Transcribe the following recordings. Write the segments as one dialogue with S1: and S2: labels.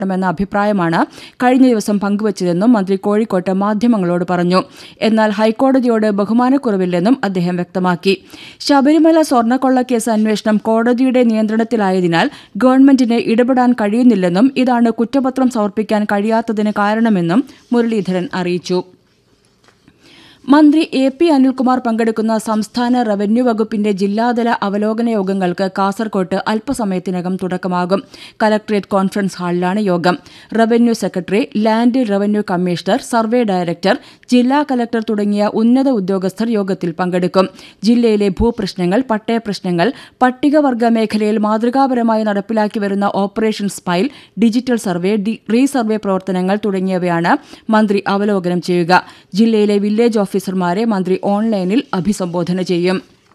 S1: ണമെന്ന അഭിപ്രായമാണ് കഴിഞ്ഞ ദിവസം പങ്കുവച്ചതെന്നും മന്ത്രി കോഴിക്കോട്ട് മാധ്യമങ്ങളോട് പറഞ്ഞു എന്നാൽ ഹൈക്കോടതിയോട് ബഹുമാനക്കുറവില്ലെന്നും അദ്ദേഹം വ്യക്തമാക്കി ശബരിമല സ്വർണ്ണക്കൊള്ളക്കേസ് അന്വേഷണം കോടതിയുടെ നിയന്ത്രണത്തിലായതിനാൽ ഗവൺമെന്റിന് ഇടപെടാൻ കഴിയുന്നില്ലെന്നും ഇതാണ് കുറ്റപത്രം സമർപ്പിക്കാൻ കഴിയാത്തതിന് കാരണമെന്നും മുരളീധരൻ അറിയിച്ചു മന്ത്രി എ പി അനിൽകുമാർ പങ്കെടുക്കുന്ന സംസ്ഥാന റവന്യൂ വകുപ്പിന്റെ ജില്ലാതല അവലോകന യോഗങ്ങൾക്ക് കാസർകോട്ട് അല്പസമയത്തിനകം തുടക്കമാകും കലക്ട്രേറ്റ് കോൺഫറൻസ് ഹാളിലാണ് യോഗം revenue secretary land revenue commissioner survey director ജില്ലാ കലക്ടർ തുടങ്ങിയ ഉന്നത ഉദ്യോഗസ്ഥർ യോഗത്തിൽ പങ്കെടുക്കും ജില്ലയിലെ ഭൂപ്രശ്നങ്ങൾ പട്ടയ പ്രശ്നങ്ങൾ പട്ടികവർഗ മേഖലയിൽ മാതൃകാപരമായി നടപ്പിലാക്കി വരുന്ന operation smile digital survey resurvey പ്രവർത്തനങ്ങൾ തുടങ്ങിയവയാണ് മന്ത്രി അവലോകനം ചെയ്യുക ജില്ലയിലെ വില്ലേജ് ഓഫീസർമാരെ മന്ത്രി ഓൺലൈനിൽ അഭിസംബോധന ചെയ്യും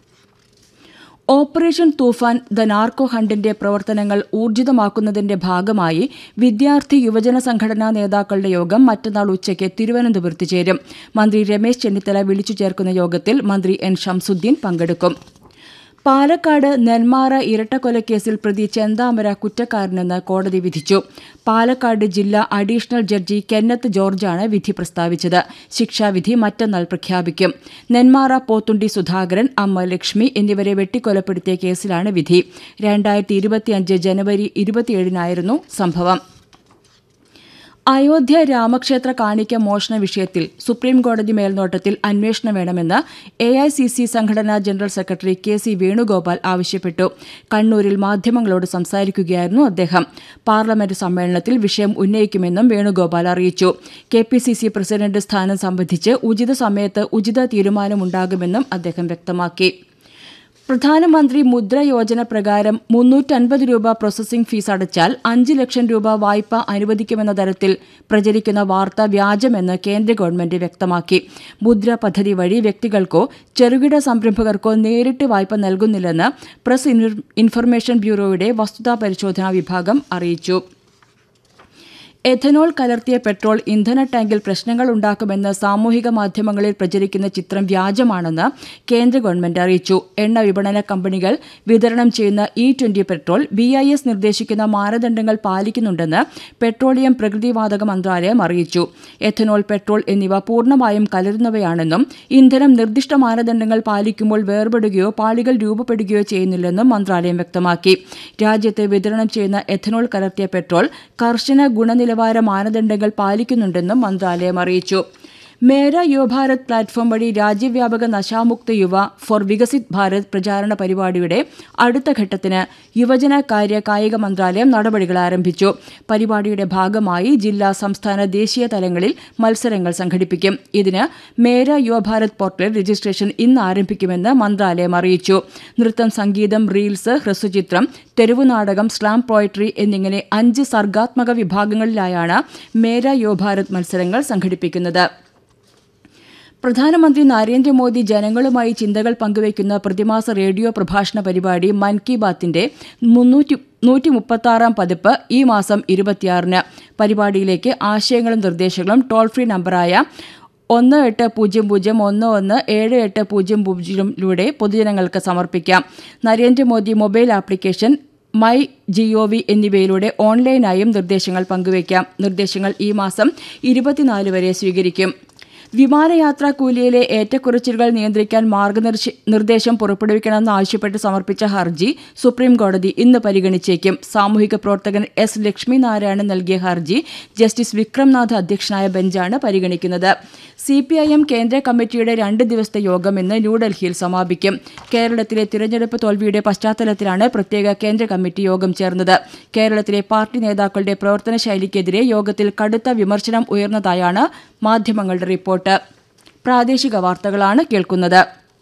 S1: ഓപ്പറേഷൻ തൂഫാൻ ദ നാർക്കോ ഹണ്ടിന്റെ പ്രവർത്തനങ്ങൾ ഊർജിതമാക്കുന്നതിന്റെ ഭാഗമായി വിദ്യാർത്ഥി യുവജന സംഘടനാ നേതാക്കളുടെ യോഗം മറ്റന്നാൾ ഉച്ചയ്ക്ക് തിരുവനന്തപുരത്ത് ചേരും മന്ത്രി രമേശ് ചെന്നിത്തല വിളിച്ചു ചേർക്കുന്ന യോഗത്തിൽ മന്ത്രി എൻ ഷംസുദ്ദീൻ പങ്കെടുക്കും പാലക്കാട് നെന്മാറ ഇരട്ടക്കൊലക്കേസിൽ പ്രതി ചെന്താമര കുറ്റക്കാരനെന്ന് കോടതി വിധിച്ചു പാലക്കാട് ജില്ലാ അഡീഷണൽ ജഡ്ജി കെന്നത്ത് ജോർജാണ് വിധി പ്രസ്താവിച്ചത് ശിക്ഷാവിധി മറ്റന്നാൾ പ്രഖ്യാപിക്കും നെന്മാറ പോത്തുണ്ടി സുധാകരൻ അമ്മ ലക്ഷ്മി എന്നിവരെ വെട്ടിക്കൊലപ്പെടുത്തിയ കേസിലാണ് വിധി രണ്ടായിരത്തി ഇരുപത്തിയഞ്ച് ജനുവരി ഇരുപത്തിയേഴിനായിരുന്നു സംഭവം അയോധ്യ രാമക്ഷേത്ര കാണിക്ക മോഷണ വിഷയത്തിൽ സുപ്രീംകോടതി മേൽനോട്ടത്തിൽ അന്വേഷണം വേണമെന്ന് എ ഐ സി സി സംഘടനാ general secretary K C Venugopal ആവശ്യപ്പെട്ടു കണ്ണൂരിൽ മാധ്യമങ്ങളോട് സംസാരിക്കുകയായിരുന്നു അദ്ദേഹം പാർലമെന്റ് സമ്മേളനത്തിൽ വിഷയം ഉന്നയിക്കുമെന്നും വേണുഗോപാൽ അറിയിച്ചു K P C C president സ്ഥാനം സംബന്ധിച്ച് ഉചിത സമയത്ത് ഉചിത തീരുമാനമുണ്ടാകുമെന്നും അദ്ദേഹം വ്യക്തമാക്കി പ്രധാനമന്ത്രി മുദ്ര യോജന പ്രകാരം മുന്നൂറ്റൻപത് രൂപ പ്രോസസിംഗ് ഫീസ് അടച്ചാൽ അഞ്ച് ലക്ഷം രൂപ വായ്പ അനുവദിക്കുമെന്ന തരത്തിൽ പ്രചരിക്കുന്ന വാർത്ത വ്യാജമെന്ന് കേന്ദ്ര ഗവൺമെന്റ് വ്യക്തമാക്കി മുദ്ര പദ്ധതി വഴി വ്യക്തികൾക്കോ ചെറുകിട സംരംഭകർക്കോ നേരിട്ട് വായ്പ നൽകുന്നില്ലെന്ന് പ്രസ് ഇൻഫർമേഷൻ ബ്യൂറോയുടെ വസ്തുതാ പരിശോധനാ വിഭാഗം അറിയിച്ചു എഥനോൾ കലർത്തിയ പെട്രോൾ ഇന്ധന ടാങ്കിൽ പ്രശ്നങ്ങൾ ഉണ്ടാക്കുമെന്ന് സാമൂഹിക മാധ്യമങ്ങളിൽ പ്രചരിക്കുന്ന ചിത്രം വ്യാജമാണെന്ന് കേന്ദ്ര ഗവൺമെന്റ് അറിയിച്ചു എണ്ണ വിപണന കമ്പനികൾ വിതരണം ചെയ്യുന്ന E twenty petrol B I S നിർദ്ദേശിക്കുന്ന മാനദണ്ഡങ്ങൾ പാലിക്കുന്നുണ്ടെന്ന് പെട്രോളിയം പ്രകൃതിവാതക മന്ത്രാലയം അറിയിച്ചു എഥനോൾ പെട്രോൾ എന്നിവ പൂർണ്ണമായും കലരുന്നവയാണെന്നും ഇന്ധനം നിർദ്ദിഷ്ട മാനദണ്ഡങ്ങൾ പാലിക്കുമ്പോൾ വേർപെടുകയോ പാളികൾ രൂപപ്പെടുകയോ ചെയ്യുന്നില്ലെന്നും മന്ത്രാലയം വ്യക്തമാക്കി രാജ്യത്ത് വിതരണം ചെയ്യുന്ന എഥനോൾ കലർത്തിയ പെട്രോൾ കർശന ഗുണനില നിലവാര മാനദണ്ഡങ്ങൾ പാലിക്കുന്നുണ്ടെന്നും മന്ത്രാലയം അറിയിച്ചു മേര യുവഭാരത് പ്ലാറ്റ്ഫോം വഴി രാജ്യവ്യാപക നശാമുക്ത യുവ ഫോർ വികസിത് ഭാരത് പ്രചാരണ പരിപാടിയുടെ അടുത്ത ഘട്ടത്തിന് യുവജന കാര്യ കായിക മന്ത്രാലയം നടപടികൾ ആരംഭിച്ചു പരിപാടിയുടെ ഭാഗമായി ജില്ലാ സംസ്ഥാന ദേശീയ തലങ്ങളിൽ മത്സരങ്ങൾ സംഘടിപ്പിക്കും ഇതിന് മേര യുവഭാരത് പോർട്ടൽ രജിസ്ട്രേഷൻ ഇന്ന് ആരംഭിക്കുമെന്ന് മന്ത്രാലയം അറിയിച്ചു നൃത്തം സംഗീതം റീൽസ് ഹ്രസ്വചിത്രം തെരുവുനാടകം സ്ലാം പോയട്രി എന്നിങ്ങനെ അഞ്ച് സർഗാത്മക വിഭാഗങ്ങളിലായാണ് മേര യുവഭാരത് മത്സരങ്ങൾ സംഘടിപ്പിക്കുന്നത് പ്രധാനമന്ത്രി നരേന്ദ്രമോദി ജനങ്ങളുമായി ചിന്തകൾ പങ്കുവയ്ക്കുന്ന പ്രതിമാസ റേഡിയോ പ്രഭാഷണ പരിപാടി മൻ കി ബാത്തിന്റെ മുന്നൂറ്റി നൂറ്റി മുപ്പത്താറാം പതിപ്പ് ഈ മാസം ഇരുപത്തിയാറിന് പരിപാടിയിലേക്ക് ആശയങ്ങളും നിർദ്ദേശങ്ങളും ടോൾ ഫ്രീ നമ്പറായ ഒന്ന് എട്ട് പൂജ്യം പൂജ്യം ഒന്ന് ഒന്ന് ഏഴ് എട്ട് പൂജ്യം പൂജ്യമിലൂടെ പൊതുജനങ്ങൾക്ക് സമർപ്പിക്കാം Narendra Modi mobile application my G O V എന്നിവയിലൂടെ ഓൺലൈനായും നിർദ്ദേശങ്ങൾ പങ്കുവയ്ക്കാം നിർദ്ദേശങ്ങൾ ഈ മാസം ഇരുപത്തിനാല് വരെ സ്വീകരിക്കും വിമാനയാത്രാ കൂലിയിലെ ഏറ്റക്കുറച്ചിലുകൾ നിയന്ത്രിക്കാൻ മാർഗനിർദ്ദേശം പുറപ്പെടുവിക്കണമെന്ന് ആവശ്യപ്പെട്ട് സമർപ്പിച്ച ഹർജി സുപ്രീം കോടതി ഇന്ന് പരിഗണിച്ചേക്കും സാമൂഹിക പ്രവർത്തകൻ എസ് ലക്ഷ്മിനാരായണൻ നൽകിയ ഹർജി ജസ്റ്റിസ് വിക്രംനാഥ് അധ്യക്ഷനായ ബെഞ്ചാണ് പരിഗണിക്കുന്നത് സിപിഐഎം കേന്ദ്ര കമ്മിറ്റിയുടെ രണ്ട് ദിവസത്തെ യോഗം ഇന്ന് ന്യൂഡൽഹിയിൽ സമാപിക്കും കേരളത്തിലെ തിരഞ്ഞെടുപ്പ് തോൽവിയുടെ പശ്ചാത്തലത്തിലാണ് പ്രത്യേക കേന്ദ്ര കമ്മിറ്റി യോഗം ചേർന്നത് കേരളത്തിലെ പാർട്ടി നേതാക്കളുടെ പ്രവർത്തന ശൈലിക്കെതിരെ യോഗത്തിൽ കടുത്ത വിമർശനം ഉയർന്നതായാണ് മാധ്യമങ്ങളുടെ റിപ്പോർട്ട് പ്രാദേശിക വാർത്തകളാണ് കേൾക്കുന്നത്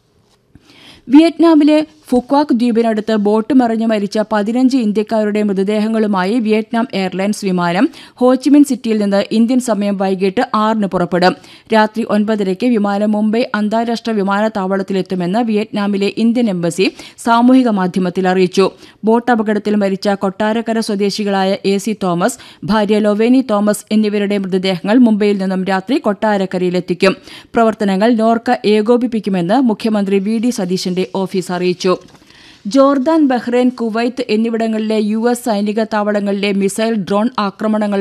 S1: വിയറ്റ്നാമിലെ ഫുക്വാക് ദ്വീപിനടുത്ത് ബോട്ട് മറിഞ്ഞു മരിച്ച പതിനഞ്ച് ഇന്ത്യക്കാരുടെ മൃതദേഹങ്ങളുമായി വിയറ്റ്നാം എയർലൈൻസ് വിമാനം ഹോച്ചിമിൻ സിറ്റിയിൽ നിന്ന് ഇന്ത്യൻ സമയം വൈകിട്ട് ആറിന് പുറപ്പെടും രാത്രി ഒൻപതരയ്ക്ക് വിമാനം മുംബൈ അന്താരാഷ്ട്ര വിമാനത്താവളത്തിലെത്തുമെന്ന് വിയറ്റ്നാമിലെ ഇന്ത്യൻ എംബസി സാമൂഹിക മാധ്യമത്തിൽ അറിയിച്ചു ബോട്ട് അപകടത്തിൽ മരിച്ച കൊട്ടാരക്കര സ്വദേശികളായ എ സി തോമസ് ഭാര്യ ലൊവേനി തോമസ് എന്നിവരുടെ മൃതദേഹങ്ങൾ മുംബൈയിൽ നിന്നും രാത്രി കൊട്ടാരക്കരയിലെത്തിക്കും പ്രവർത്തനങ്ങൾ നോർക്ക ഏകോപിപ്പിക്കുമെന്ന് മുഖ്യമന്ത്രി വി ഡി സതീശന്റെ ഓഫീസ് അറിയിച്ചു ജോർദാൻ ബഹ്റൈൻ കുവൈത്ത് എന്നിവിടങ്ങളിലെ യു എസ് സൈനിക താവളങ്ങളിലെ മിസൈൽ ഡ്രോൺ ആക്രമണങ്ങൾ